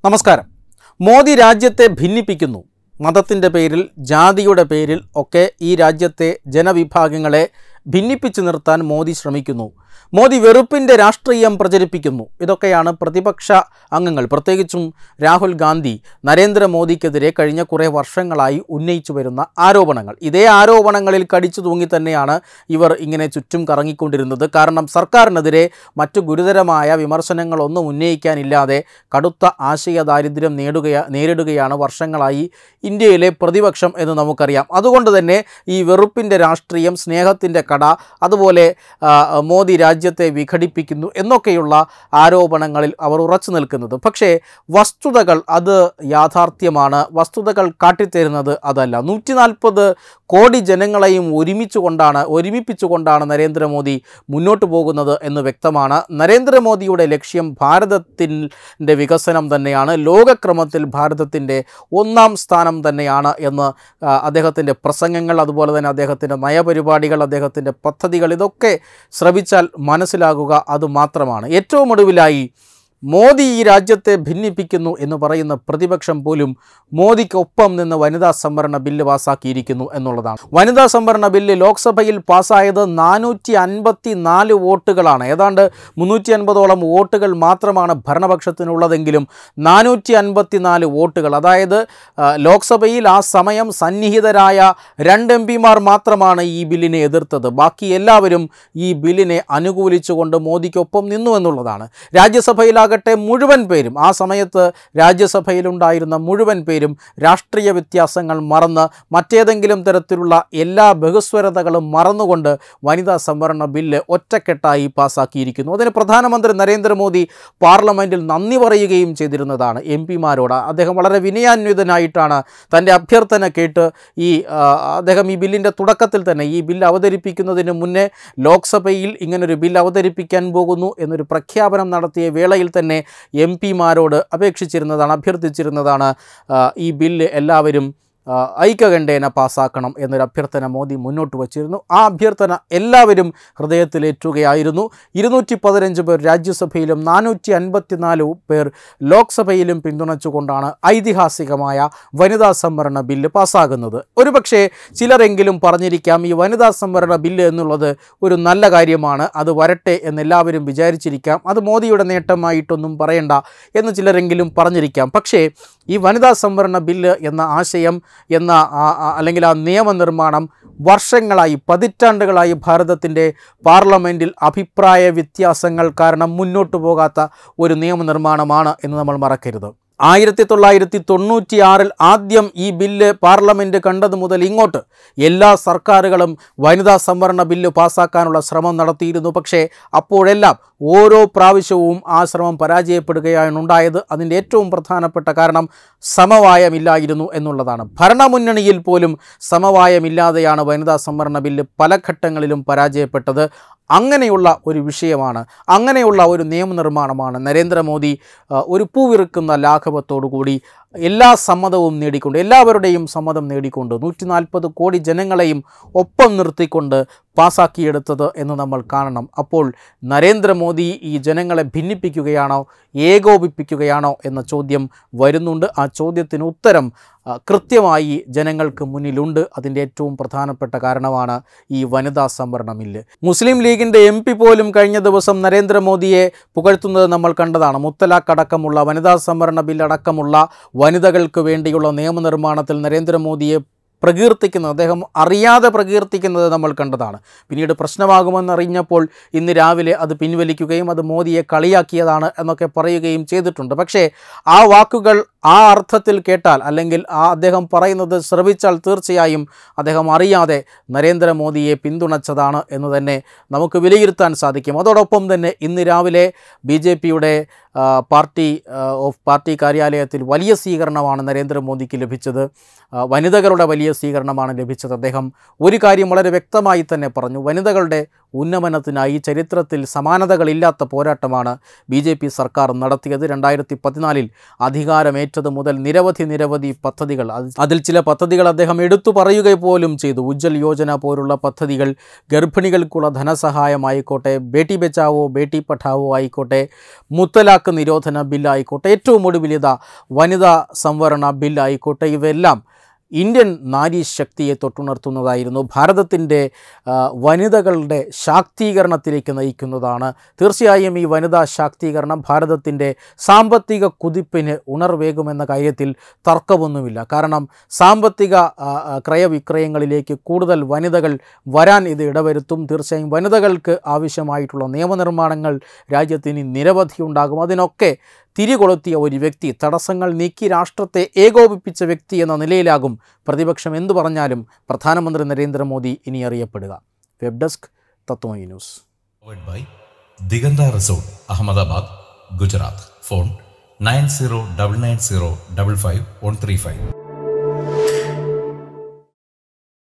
നമസ്കാരം മോദി രാജ്യത്തെ ഭിന്നിപ്പിക്കുന്നു മതത്തിൻ്റെ പേരിൽ ജാതിയുടെ പേരിൽ ഒക്കെ ഈ രാജ്യത്തെ ജനവിഭാഗങ്ങളെ ഭിന്നിപ്പിച്ചു നിർത്താൻ മോദി ശ്രമിക്കുന്നു മോദി വെറുപ്പിൻ്റെ രാഷ്ട്രീയം പ്രചരിപ്പിക്കുന്നു ഇതൊക്കെയാണ് പ്രതിപക്ഷ അംഗങ്ങൾ പ്രത്യേകിച്ചും രാഹുൽ ഗാന്ധി നരേന്ദ്രമോദിക്കെതിരെ കഴിഞ്ഞ കുറേ വർഷങ്ങളായി ഉന്നയിച്ചു വരുന്ന ആരോപണങ്ങൾ ഇതേ ആരോപണങ്ങളിൽ കടിച്ചു തൂങ്ങി തന്നെയാണ് ഇവർ ഇങ്ങനെ ചുറ്റും കറങ്ങിക്കൊണ്ടിരുന്നത് കാരണം സർക്കാരിനെതിരെ മറ്റു ഗുരുതരമായ വിമർശനങ്ങളൊന്നും ഉന്നയിക്കാനില്ലാതെ കടുത്ത ആശയ ദാരിദ്ര്യം നേടുകയാ നേരിടുകയാണ് വർഷങ്ങളായി ഇന്ത്യയിലെ പ്രതിപക്ഷം എന്ന് നമുക്കറിയാം അതുകൊണ്ട് തന്നെ ഈ വെറുപ്പിൻ്റെ രാഷ്ട്രീയം സ്നേഹത്തിൻ്റെ കട അതുപോലെ ആ, മോദി രാജ്യത്തെ വിഘടിപ്പിക്കുന്നു എന്നൊക്കെയുള്ള ആരോപണങ്ങളിൽ അവർ ഉറച്ചു നിൽക്കുന്നത് പക്ഷേ വസ്തുതകൾ അത് യാഥാർത്ഥ്യമാണ് വസ്തുതകൾ കാട്ടിത്തരുന്നത് അതല്ല നൂറ്റി നാൽപ്പത് കോടി ജനങ്ങളെയും ഒരുമിച്ച് കൊണ്ടാണ് ഒരുമിപ്പിച്ചുകൊണ്ടാണ് നരേന്ദ്രമോദി മുന്നോട്ട് പോകുന്നത് എന്ന് വ്യക്തമാണ് നരേന്ദ്രമോദിയുടെ ലക്ഷ്യം ഭാരതത്തിൻ്റെ വികസനം തന്നെയാണ് ലോകക്രമത്തിൽ ഭാരതത്തിൻ്റെ ഒന്നാം സ്ഥാനം തന്നെയാണ് എന്ന് ആ, അദ്ദേഹത്തിൻ്റെ പ്രസംഗങ്ങൾ അതുപോലെ തന്നെ അദ്ദേഹത്തിൻ്റെ നയപരിപാടികൾ അദ്ദേഹത്തിൻ്റെ പദ്ധതികൾ ഇതൊക്കെ ശ്രവിച്ചാൽ മനസ്സിലാകുക അത് മാത്രമാണ് ഏറ്റവും ഒടുവിലായി മോദി ഈ രാജ്യത്തെ ഭിന്നിപ്പിക്കുന്നു എന്ന് പറയുന്ന പ്രതിപക്ഷം പോലും മോദിക്കൊപ്പം നിന്ന് വനിതാ സംവരണ ബില്ല് പാസ്സാക്കിയിരിക്കുന്നു എന്നുള്ളതാണ് വനിതാ സംവരണ ബില്ല് ലോക്സഭയിൽ പാസ്സായത് നാനൂറ്റി അൻപത്തി നാല് വോട്ടുകളാണ് ഏതാണ്ട് മുന്നൂറ്റി അൻപതോളം വോട്ടുകൾ മാത്രമാണ് ഭരണപക്ഷത്തിനുള്ളതെങ്കിലും നാനൂറ്റി അൻപത്തി നാല് വോട്ടുകൾ അതായത് ആ, ലോക്സഭയിൽ ആ സമയം സന്നിഹിതരായ രണ്ട് എം പിമാർ മാത്രമാണ് ഈ ബില്ലിനെ എതിർത്തത് ബാക്കി എല്ലാവരും ഈ ബില്ലിനെ അനുകൂലിച്ചുകൊണ്ട് മോദിക്കൊപ്പം നിന്നു എന്നുള്ളതാണ് രാജ്യസഭയിലാകട്ടെ മുഴുവൻ പേരും ആ സമയത്ത് രാജ്യസഭയിലുണ്ടായിരുന്ന മുഴുവൻ പേരും രാഷ്ട്രീയ വ്യത്യാസങ്ങൾ മറന്ന് മറ്റേതെങ്കിലും തരത്തിലുള്ള എല്ലാ ബഹുസ്വരതകളും മറന്നുകൊണ്ട് വനിതാ സംവരണ ബില്ല് ഒറ്റക്കെട്ടായി പാസ്സാക്കിയിരിക്കുന്നു അതിന് പ്രധാനമന്ത്രി നരേന്ദ്രമോദി പാർലമെൻറ്റിൽ നന്ദി പറയുകയും ചെയ്തിരുന്നതാണ് എം പിമാരോട് അദ്ദേഹം വളരെ വിനയാന്വിതനായിട്ടാണ് തൻ്റെ അഭ്യർത്ഥന കേട്ട് ഈ ആ, അദ്ദേഹം ഈ ബില്ലിൻ്റെ തുടക്കത്തിൽ തന്നെ ഈ ബില്ല് അവതരിപ്പിക്കുന്നതിന് മുന്നേ ലോക്സഭയിൽ ഇങ്ങനൊരു ബില്ല് അവതരിപ്പിക്കാൻ പോകുന്നു എന്നൊരു പ്രഖ്യാപനം നടത്തിയ വേളയിൽ തന്നെ എം പിമാരോട് അപേക്ഷിച്ചിരുന്നതാണ് അഭ്യർത്ഥിച്ചിരുന്നതാണ് ആ, ഈ ബില്ല് എല്ലാവരും ആ, ഐക്യകണ്ഠേന പാസ്സാക്കണം എന്നൊരു അഭ്യർത്ഥന മോദി മുന്നോട്ട് വച്ചിരുന്നു ആ അഭ്യർത്ഥന എല്ലാവരും ഹൃദയത്തിലേറ്റുകയായിരുന്നു ഇരുന്നൂറ്റി പതിനഞ്ച് പേർ രാജ്യസഭയിലും നാനൂറ്റി അൻപത്തിനാല് പേർ ലോക്സഭയിലും പിന്തുണച്ചുകൊണ്ടാണ് ഐതിഹാസികമായ വനിതാ സംവരണ ബില്ല് പാസ്സാകുന്നത് ഒരുപക്ഷെ ചിലരെങ്കിലും പറഞ്ഞിരിക്കാം ഈ വനിതാ സംവരണ ബില്ല് എന്നുള്ളത് ഒരു നല്ല കാര്യമാണ് അത് വരട്ടെ എന്ന് എല്ലാവരും വിചാരിച്ചിരിക്കാം അത് മോദിയുടെ നേട്ടമായിട്ടൊന്നും പറയണ്ട എന്ന് ചിലരെങ്കിലും പറഞ്ഞിരിക്കാം പക്ഷേ ഈ വനിതാ സംവരണ ബില്ല് എന്ന ആശയം എന്ന ആ- ആ- അല്ലെങ്കിൽ ആ നിയമനിർമ്മാണം വർഷങ്ങളായി പതിറ്റാണ്ടുകളായി ഭാരതത്തിൻ്റെ പാർലമെൻറ്റിൽ അഭിപ്രായ വ്യത്യാസങ്ങൾ കാരണം മുന്നോട്ട് പോകാത്ത ഒരു നിയമനിർമ്മാണമാണ് എന്ന് നമ്മൾ മറക്കരുത് ആയിരത്തി തൊള്ളായിരത്തി തൊണ്ണൂറ്റി ആറിൽ ആദ്യം ഈ ബില്ല് പാർലമെൻറ്റ് കണ്ടത് മുതൽ ഇങ്ങോട്ട് എല്ലാ സർക്കാരുകളും വനിതാ സംവരണ ബില്ല് പാസ്സാക്കാനുള്ള ശ്രമം നടത്തിയിരുന്നു പക്ഷേ അപ്പോഴെല്ലാം ഓരോ പ്രാവശ്യവും ആ ശ്രമം പരാജയപ്പെടുകയാണ് ഉണ്ടായത് അതിൻ്റെ ഏറ്റവും പ്രധാനപ്പെട്ട കാരണം സമവായമില്ലായിരുന്നു എന്നുള്ളതാണ് ഭരണമുന്നണിയിൽ പോലും സമവായമില്ലാതെയാണ് വനിതാ സംവരണ ബില്ല് പല ഘട്ടങ്ങളിലും പരാജയപ്പെട്ടത് അങ്ങനെയുള്ള ഒരു വിഷയമാണ് അങ്ങനെയുള്ള ഒരു നിയമനിർമ്മാണമാണ് നരേന്ദ്രമോദി ആ, ഒരു പൂവിറുക്കുന്ന ലാഘവത്തോടു കൂടി എല്ലാ സമ്മതവും നേടിക്കൊണ്ട് എല്ലാവരുടെയും സമ്മതം നേടിക്കൊണ്ട് നൂറ്റി നാൽപ്പത് കോടി ജനങ്ങളെയും ഒപ്പം നിർത്തിക്കൊണ്ട് പാസാക്കിയെടുത്തത് എന്ന് നമ്മൾ കാണണം അപ്പോൾ നരേന്ദ്രമോദി ഈ ജനങ്ങളെ ഭിന്നിപ്പിക്കുകയാണോ ഏകോപിപ്പിക്കുകയാണോ എന്ന ചോദ്യം വരുന്നുണ്ട് ആ ചോദ്യത്തിന് ഉത്തരം ആ, കൃത്യമായി ജനങ്ങൾക്ക് മുന്നിലുണ്ട് അതിൻ്റെ ഏറ്റവും പ്രധാനപ്പെട്ട കാരണമാണ് ഈ വനിതാ സംവരണ ബില്ല് മുസ്ലിം ലീഗിൻ്റെ എം പി പോലും കഴിഞ്ഞ ദിവസം നരേന്ദ്രമോദിയെ പുകഴ്ത്തുന്നത് നമ്മൾ കണ്ടതാണ് മുത്തലാഖ് അടക്കമുള്ള വനിതാ സംവരണ ബില്ല് അടക്കമുള്ള വനിതകൾക്ക് വേണ്ടിയുള്ള നിയമനിർമ്മാണത്തിൽ നരേന്ദ്രമോദിയെ പ്രകീർത്തിക്കുന്നത് അദ്ദേഹം അറിയാതെ പ്രകീർത്തിക്കുന്നത് നമ്മൾ കണ്ടതാണ് പിന്നീട് പ്രശ്നമാകുമെന്നറിഞ്ഞപ്പോൾ ഇന്ന് രാവിലെ അത് പിൻവലിക്കുകയും അത് മോദിയെ കളിയാക്കിയതാണ് എന്നൊക്കെ പറയുകയും ചെയ്തിട്ടുണ്ട് പക്ഷേ ആ വാക്കുകൾ ആ അർത്ഥത്തിൽ കേട്ടാൽ അല്ലെങ്കിൽ ആ അദ്ദേഹം പറയുന്നത് ശ്രവിച്ചാൽ തീർച്ചയായും അദ്ദേഹം അറിയാതെ നരേന്ദ്രമോദിയെ പിന്തുണച്ചതാണ് എന്ന് തന്നെ നമുക്ക് വിലയിരുത്താൻ സാധിക്കും അതോടൊപ്പം തന്നെ ഇന്ന് രാവിലെ ബി ജെ പിയുടെ പാർട്ടി ആ, ഓഫ് പാർട്ടി കാര്യാലയത്തിൽ വലിയ സ്വീകരണമാണ് നരേന്ദ്രമോദിക്ക് ലഭിച്ചത് ആ, വനിതകളുടെ വലിയ സ്വീകരണമാണ് ലഭിച്ചത് അദ്ദേഹം ഒരു കാര്യം വളരെ വ്യക്തമായി തന്നെ പറഞ്ഞു വനിതകളുടെ ഉന്നമനത്തിനായി ചരിത്രത്തിൽ സമാനതകളില്ലാത്ത പോരാട്ടമാണ് ബി ജെ പി സർക്കാർ നടത്തിയത് രണ്ടായിരത്തി പതിനാലിൽ അധികാരമേറ്റ എണീറ്റത് മുതൽ നിരവധി നിരവധി പദ്ധതികൾ അത് അതിൽ ചില പദ്ധതികൾ അദ്ദേഹം എടുത്തു പറയുക പോലും ചെയ്തു ഉജ്ജൽ യോജന പോലുള്ള പദ്ധതികൾ ഗർഭിണികൾക്കുള്ള ധനസഹായമായിക്കോട്ടെ ബേട്ടി ബച്ചാവോ ബേട്ടി പഠാവോ ആയിക്കോട്ടെ മുത്തലാഖ് നിരോധന ബില്ലായിക്കോട്ടെ ഏറ്റവും ഒടുവിലിത വനിതാ സംവരണ ബില്ലായിക്കോട്ടെ ഇവയെല്ലാം ഇന്ത്യൻ നാരി ശക്തിയെ തൊട്ടുണർത്തുന്നതായിരുന്നു ഭാരതത്തിൻ്റെ ആ, വനിതകളുടെ ശാക്തീകരണത്തിലേക്ക് നയിക്കുന്നതാണ് തീർച്ചയായും ഈ വനിതാ ശാക്തീകരണം ഭാരതത്തിൻ്റെ സാമ്പത്തിക കുതിപ്പിന് ഉണർവേകുമെന്ന കാര്യത്തിൽ തർക്കമൊന്നുമില്ല കാരണം സാമ്പത്തിക ആ, ആ, ക്രയവിക്രയങ്ങളിലേക്ക് കൂടുതൽ വനിതകൾ വരാൻ ഇത് ഇടവരുത്തും തീർച്ചയായും വനിതകൾക്ക് ആവശ്യമായിട്ടുള്ള നിയമനിർമ്മാണങ്ങൾ രാജ്യത്തിന് നിരവധി ഉണ്ടാകും അതിനൊക്കെ തിരികൊളുത്തിയ ഒരു വ്യക്തി തടസ്സങ്ങൾ നീക്കി രാഷ്ട്രത്തെ ഏകോപിപ്പിച്ച വ്യക്തി എന്ന നിലയിലാകും പ്രതിപക്ഷം എന്തു പറഞ്ഞാലും പ്രധാനമന്ത്രി നരേന്ദ്രമോദി ഇനി അറിയപ്പെടുക web desk Tatwamayi news powered by Diganta Resort, Ahmedabad, Gujarat. Phone 9099055135.